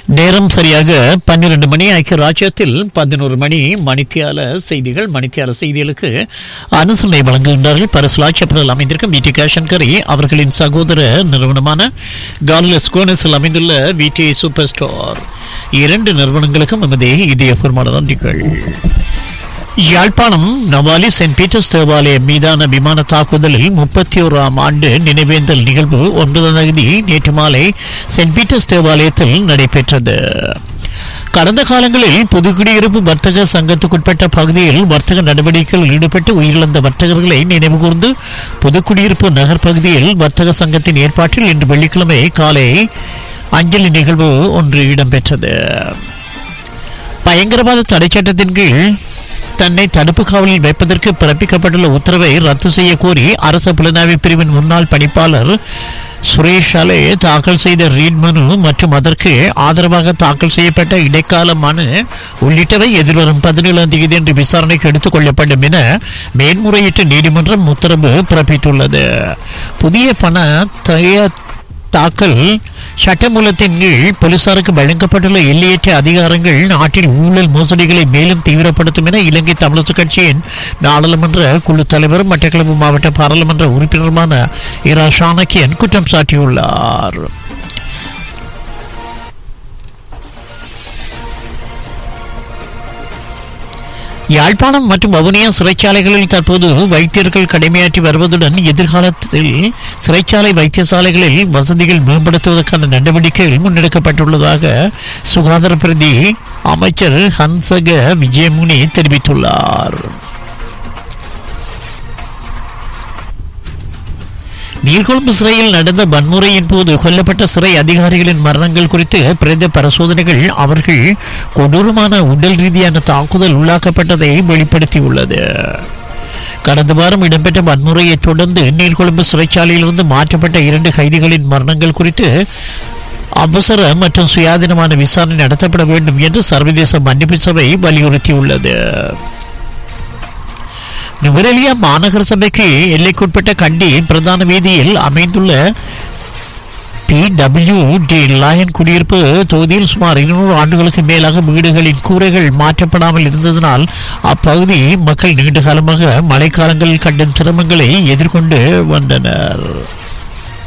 நேரம் சரியாக பன்னிரண்டு மணி ஐக்கிய ராஜ்யத்தில் பதினோரு மணி மணித்தியால செய்திகள் மணித்தியால செய்திகளுக்கு அனுசரணை வழங்குகின்றார்கள் பரிசுலாட்சப்பரில் அமைந்திருக்கும் விடி கேஷன்கரி அவர்களின் சகோதர நிறுவனமான கார்லஸ் கோனஸில் அமைந்துள்ள விடி சூப்பர் ஸ்டோர் இரண்டு நிறுவனங்களுக்கும் எமது இதயபூர்வமான நன்றிகள் யாழ்ப்பாணம் நவாலி சென்ட் பீட்டர்ஸ் தேவாலயம் மீதான விமான தாக்குதலில் முப்பத்தி ஓராம் ஆண்டு நினைவேந்தல் நிகழ்வு ஒன்பதாம் தேதி நேற்று மாலை சென்ட் பீட்டர்ஸ் தேவாலயத்தில் நடைபெற்றது கடந்த காலங்களில் புதுக்குடியிருப்பு வர்த்தக சங்கத்துக்குட்பட்ட பகுதியில் வர்த்தக நடவடிக்கைகளில் ஈடுபட்டு உயிரிழந்த வர்த்தகர்களை நினைவுகூர்ந்து புதுக்குடியிருப்பு நகர் பகுதியில் வர்த்தக சங்கத்தின் ஏற்பாட்டில் இன்று வெள்ளிக்கிழமை காலை அஞ்சலி நிகழ்வு ஒன்று இடம்பெற்றது பயங்கரவாத தடை சட்டத்தின் கீழ் தன்னை தடுப்பு காவலில் வைப்பதற்கு பிறப்பிக்கப்பட்டுள்ள உத்தரவை ரத்து செய்ய கோரி அரச புலனாய்வு பிரிவின் முன்னாள் பணிப்பாளர் சுரேஷ் அலே தாக்கல் செய்த ரீட் மனு மற்றும் அதற்கு ஆதரவாக தாக்கல் செய்யப்பட்ட இடைக்கால மனு உள்ளிட்டவை எதிர்வரும் பதினேழாம் தேதி என்று விசாரணைக்கு எடுத்துக் கொள்ளப்படும் என மேன்முறையீட்டு நீதிமன்றம் உத்தரவு பிறப்பித்துள்ளது புதிய பண தய தாக்கல் சட்டமூலத்தின் கீழ் போலீசாருக்கு வழங்கப்பட்டுள்ள எல்லையற்ற அதிகாரங்கள் நாட்டில் ஊழல் மோசடிகளை மேலும் தீவிரப்படுத்தும் என இலங்கை தமிழக கட்சியின் நாடாளுமன்ற குழு தலைவரும் மட்டக்களப்பு மாவட்ட பாராளுமன்ற உறுப்பினருமான இரா சாணக்கியன் குற்றம் சாட்டியுள்ளார் யாழ்ப்பாணம் மற்றும் வவுனியா சிறைச்சாலைகளில் தற்போது வைத்தியர்கள் கடமையாற்றி வருவதுடன் எதிர்காலத்தில் சிறைச்சாலை வைத்தியசாலைகளில் வசதிகள் மேம்படுத்துவதற்கான நடவடிக்கைகள் முன்னெடுக்கப்பட்டுள்ளதாக சுகாதார பிரதி அமைச்சர் ஹன்சக விஜயமுனி தெரிவித்துள்ளார் நீர்கொழும்பு சிறையில் நடந்த வன்முறையின் போது கொல்லப்பட்ட சிறை அதிகாரிகளின் மரணங்கள் குறித்து பிரேத பரிசோதனைகள் அவர்கள் கொடூரமான உடல் ரீதியான தாக்குதல் உள்ளாக்கப்பட்டதை வெளிப்படுத்தியுள்ளது கடந்த வாரம் இடம்பெற்ற வன்முறையைத் தொடர்ந்து நீர்கொழும்பு சிறைச்சாலையிலிருந்து மாற்றப்பட்ட இரண்டு கைதிகளின் மரணங்கள் குறித்து அவசர மற்றும் சுயாதீனமான விசாரணை நடத்தப்பட வேண்டும் என்று சர்வதேச மன்னிப்பு சபை வலியுறுத்தியுள்ளது நுவரெலியா மாநகர சபைக்கு எல்லைக்குட்பட்ட கண்டி பிரதான வீதியில் அமைந்துள்ள பி டபிள்யூ டி லயன் குடியிருப்பு தொகுதியில் சுமார் இருநூறு ஆண்டுகளுக்கு மேலாக வீடுகளின் கூரைகள் மாற்றப்படாமல் இருந்ததனால் அப்பகுதி மக்கள் நீண்ட காலமாக மழைக்காலங்களில் கண்டும் சிரமங்களை எதிர்கொண்டு வந்தனர்